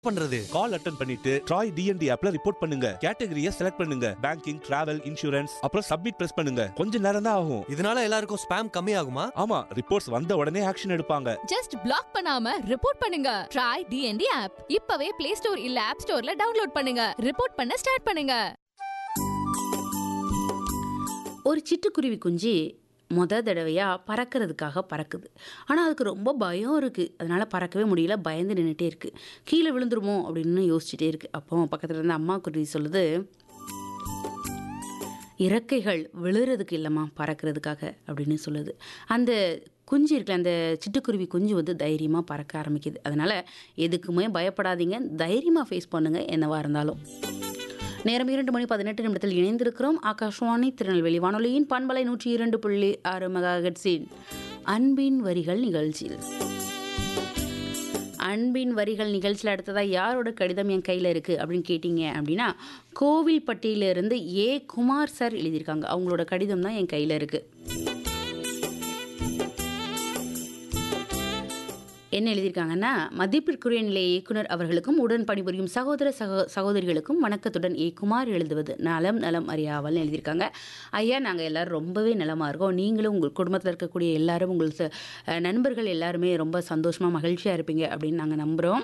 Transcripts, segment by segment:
பண்றது call attend பண்ணிட்டு TRAI DND ஆப்ல ரிப்போர்ட் பண்ணுங்க கேட்டகரியை செலக்ட் பண்ணுங்க பேங்கிங் டிராவல் இன்சூரன்ஸ் அப்புறம் சப்மிட் பிரஸ் பண்ணுங்க கொஞ்ச நேரம் தான் ஆகும் இதனால எல்லாருக்கும் ஸ்பேம் கம்மி ஆகுமா ஆமா ரிப்போர்ட்ஸ் வந்த உடனே ஆக்ஷன் எடுப்பாங்க ஜஸ்ட் பிளாக் பண்ணாம ரிப்போர்ட் பண்ணுங்க ட்ரை டிஎன்டி ஆப் இப்பவே பிளே ஸ்டோர் இல்ல ஆப் ஸ்டோர்ல டவுன்லோட் பண்ணுங்க ரிப்போர்ட் பண்ண ஸ்டார்ட் பண்ணுங்க ஒரு சிட்டுக்குருவி குஞ்சு முத தடவையாக பறக்கிறதுக்காக பறக்குது ஆனால் அதுக்கு ரொம்ப பயம் இருக்குது அதனால் பறக்கவே முடியல பயந்து நின்றுட்டே இருக்குது கீழே விழுந்துருமோ அப்படின்னு யோசிச்சுட்டே இருக்குது அப்போ பக்கத்தில் இருந்த அம்மா குருவி சொல்லுது இறக்கைகள் விழுறதுக்கு இல்லைம்மா பறக்கிறதுக்காக அப்படின்னு சொல்லுது அந்த குஞ்சு இருக்குல்ல அந்த சிட்டுக்குருவி குஞ்சு வந்து தைரியமாக பறக்க ஆரம்பிக்குது அதனால் எதுக்குமே பயப்படாதீங்க தைரியமாக ஃபேஸ் பண்ணுங்கள் என்னவா இருந்தாலும் நேரம் இரண்டு மணி பதினெட்டு நிமிடத்தில் இணைந்திருக்கிறோம் ஆகாஷ்வாணி திருநெல்வேலி வானொலியின் பண்பலை நூற்றி இரண்டு புள்ளி ஆறு மெகாஹெட்ஸின் அன்பின் வரிகள் நிகழ்ச்சியில் அன்பின் வரிகள் நிகழ்ச்சியில் அடுத்ததாக யாரோட கடிதம் என் கையில் இருக்குது அப்படின்னு கேட்டிங்க அப்படின்னா கோவில்பட்டியிலிருந்து ஏ குமார் சார் எழுதியிருக்காங்க அவங்களோட கடிதம் தான் என் கையில் இருக்குது என்ன எழுதியிருக்காங்கன்னா மதிப்பிற்குரிய நிலைய இயக்குனர் அவர்களுக்கும் உடன் பணிபுரியும் சகோதர சகோ சகோதரிகளுக்கும் வணக்கத்துடன் ஏ குமார் எழுதுவது நலம் நலம் அறியாவல்னு எழுதியிருக்காங்க ஐயா நாங்கள் எல்லாரும் ரொம்பவே நலமாக இருக்கோம் நீங்களும் உங்கள் குடும்பத்தில் இருக்கக்கூடிய எல்லாரும் உங்கள் ச- அஹ் நண்பர்கள் எல்லாருமே ரொம்ப சந்தோஷமாக மகிழ்ச்சியாக இருப்பீங்க அப்படின்னு நாங்கள் நம்புகிறோம்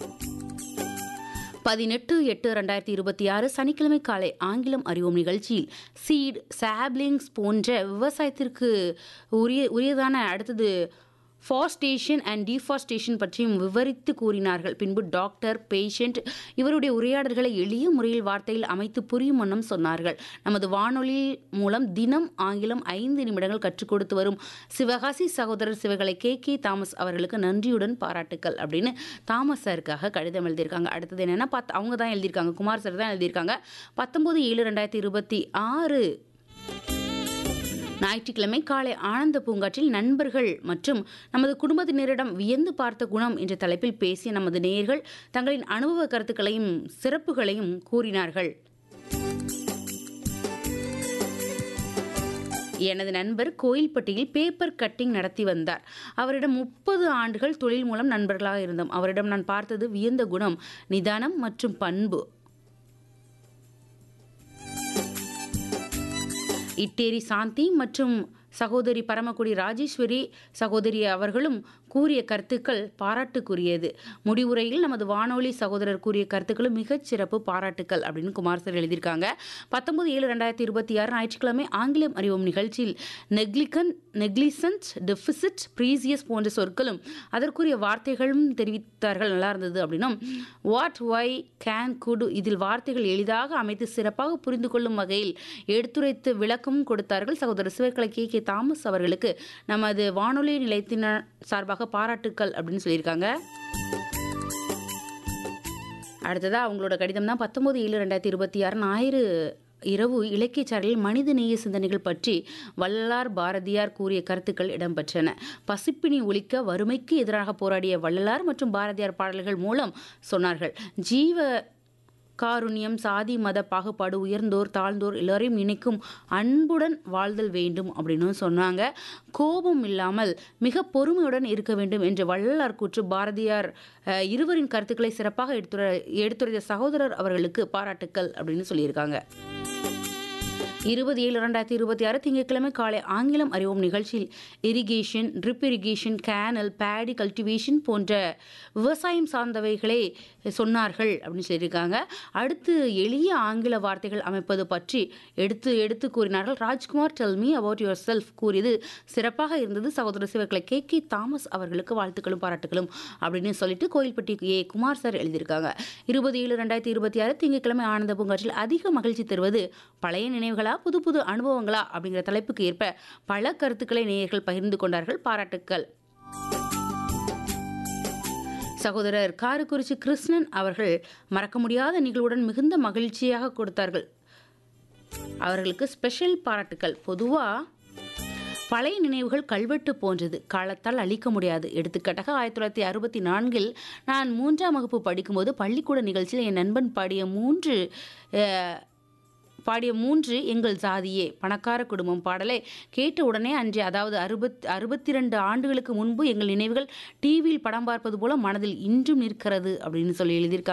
பதினெட்டு எட்டு ரெண்டாயிரத்தி இருபத்தி ஆறு சனிக்கிழமை காலை ஆங்கிலம் அறிவோம் நிகழ்ச்சியில் சீட் சாப்லிங்ஸ் போன்ற விவசாயத்திற்கு உரிய உரியதான அடுத்தது ஃபாஸ்டேஷன் அண்ட் டீஃபாஸ்டேஷன் பற்றியும் விவரித்து கூறினார்கள் பின்பு டாக்டர் பேஷண்ட் இவருடைய உரையாடல்களை எளிய முறையில் வார்த்தையில் அமைத்து புரியும் வண்ணம் சொன்னார்கள் நமது வானொலி மூலம் தினம் ஆங்கிலம் ஐந்து நிமிடங்கள் கற்றுக் கொடுத்து வரும் சிவகாசி சகோதரர் சிவகலை கே கே தாமஸ் அவர்களுக்கு நன்றியுடன் பாராட்டுக்கள் அப்படின்னு தாமஸ் சாருக்காக கடிதம் எழுதியிருக்காங்க அடுத்தது என்னன்னா பத் அவங்க தான் எழுதியிருக்காங்க குமார் சார் தான் எழுதியிருக்காங்க பத்தொன்பது ஏழு ரெண்டாயிரத்தி இருபத்தி ஆறு ஞாயிற்றுக்கிழமை காலை ஆனந்த பூங்காற்றில் நண்பர்கள் மற்றும் நமது குடும்பத்தினரிடம் வியந்து பார்த்த குணம் என்ற தலைப்பில் பேசிய நமது நேயர்கள் தங்களின் அனுபவ கருத்துக்களையும் சிறப்புகளையும் கூறினார்கள் எனது நண்பர் கோயில்பட்டியில் பேப்பர் கட்டிங் நடத்தி வந்தார் அவரிடம் முப்பது ஆண்டுகள் தொழில் மூலம் நண்பர்களாக இருந்தோம் அவரிடம் நான் பார்த்தது வியந்த குணம் நிதானம் மற்றும் பண்பு இட்டேரி சாந்தி மற்றும் சகோதரி பரமக்குடி ராஜேஸ்வரி சகோதரி அவர்களும் கூறிய கருத்துக்கள் பாராட்டுக்குரியது முடிவுரையில் நமது வானொலி சகோதரர் கூறிய கருத்துக்களும் மிகச் சிறப்பு பாராட்டுக்கள் அப்படின்னு குமார் சார் எழுதியிருக்காங்க பத்தொன்பது ஏழு ரெண்டாயிரத்தி இருபத்தி ஆறு ஞாயிற்றுக்கிழமை ஆங்கிலம் அறிவோம் நிகழ்ச்சியில் நெக்லிகன் நெக்லிசன்ட் டெபிசிட் ப்ரீசியஸ் போன்ற சொற்களும் அதற்குரிய வார்த்தைகளும் தெரிவித்தார்கள் நல்லா இருந்தது அப்படின்னும் வாட் வை கேன் குடு இதில் வார்த்தைகள் எளிதாக அமைத்து சிறப்பாக புரிந்து கொள்ளும் வகையில் எடுத்துரைத்து விளக்கமும் கொடுத்தார்கள் சகோதரர் சிவகலை கே கே தாமஸ் அவர்களுக்கு நமது வானொலி நிலையத்தினர் சார்பாக பாராட்டுக்கள் அப்படின்னு சொல்லியிருக்காங்க அடுத்ததா அவங்களோட கடிதம் தான் பத்தொன்பது ஏழு ரெண்டாயிரத்தி இருபத்தி ஆறு ஞாயிறு இரவு இலக்கியச்சாரலில் மனித நேய சிந்தனைகள் பற்றி வள்ளலார் பாரதியார் கூறிய கருத்துக்கள் இடம்பெற்றன பசிப்பினி ஒழிக்க வறுமைக்கு எதிராக போராடிய வள்ளலார் மற்றும் பாரதியார் பாடல்கள் மூலம் சொன்னார்கள் ஜீவ காருண்யம் சாதி மத பாகுபாடு உயர்ந்தோர் தாழ்ந்தோர் எல்லாரையும் இணைக்கும் அன்புடன் வாழ்தல் வேண்டும் அப்படின்னு சொன்னாங்க கோபம் இல்லாமல் மிக பொறுமையுடன் இருக்க வேண்டும் என்ற வள்ளலார் கூற்று பாரதியார் அஹ், இருவரின் கருத்துக்களை சிறப்பாக எடுத்துரை எடுத்துரைத்த சகோதரர் அவர்களுக்கு பாராட்டுக்கள் அப்படின்னு சொல்லியிருக்காங்க இருபது ஏழு ரெண்டாயிரத்தி இருபத்தி ஆறு திங்கட்கிழமை காலை ஆங்கிலம் அறிவோம் நிகழ்ச்சியில் irrigation drip irrigation canal paddy cultivation போன்ற விவசாயம் சார்ந்தவைகளை சொன்னார்கள் அப்படின்னு சொல்லியிருக்காங்க அடுத்து எளிய ஆங்கில வார்த்தைகள் அமைப்பது பற்றி எடுத்து எடுத்து கூறினார்கள் Rajkumar tell me about yourself கூறியது சிறப்பாக இருந்தது சகோதர சிவர்களை கே கே தாமஸ் அவர்களுக்கு வாழ்த்துக்களும் பாராட்டுகளும் அப்படின்னு சொல்லிட்டு கோயில்பட்டி ஏ குமார் சார் எழுதியிருக்காங்க இருபது ஏழு ரெண்டாயிரத்தி இருபத்தி ஆறு திங்கட்கிழமை ஆனந்த பூங்காற்றில் அதிக மகிழ்ச்சி தருவது பழைய நினைவுகளா புது புது அனுபவங்களா அப்படிங்கிற தலைப்புக்கு ஏற்ப பல கருத்துக்களை நேயர்கள் பகிர்ந்து கொண்டார்கள் பாராட்டுக்கள் சகோதரர் காரக்குறிச்சி கிருஷ்ணன் அவர்கள் மறக்க முடியாத நிகழ்வுடன் மிகுந்த மகிழ்ச்சியாக கொடுத்தார்கள் அவர்களுக்கு ஸ்பெஷல் பாராட்டுக்கள் பொதுவாக பழைய நினைவுகள் கல்வெட்டு போன்றது காலத்தால் அழிக்க முடியாது எடுத்துக்காட்டாக ஆயிரத்தி தொள்ளாயிரத்தி அறுபத்தி நான்கில் நான் மூன்றாம் வகுப்பு படிக்கும்போது பள்ளிக்கூட நிகழ்ச்சியில் என் நண்பன் பாடிய மூன்று அஹ், பாடிய மூன்று எங்கள் சாதியே பணக்கார குடும்பம் பாடலை கேட்ட உடனே அன்று அதாவது அறுபத் அறுபத்தி ரெண்டு ஆண்டுகளுக்கு முன்பு எங்கள் நினைவுகள் டிவியில் படம் பார்ப்பது போல மனதில் இன்றும் நிற்கிறது அப்படின்னு சொல்லி எழுதியிருக்காங்க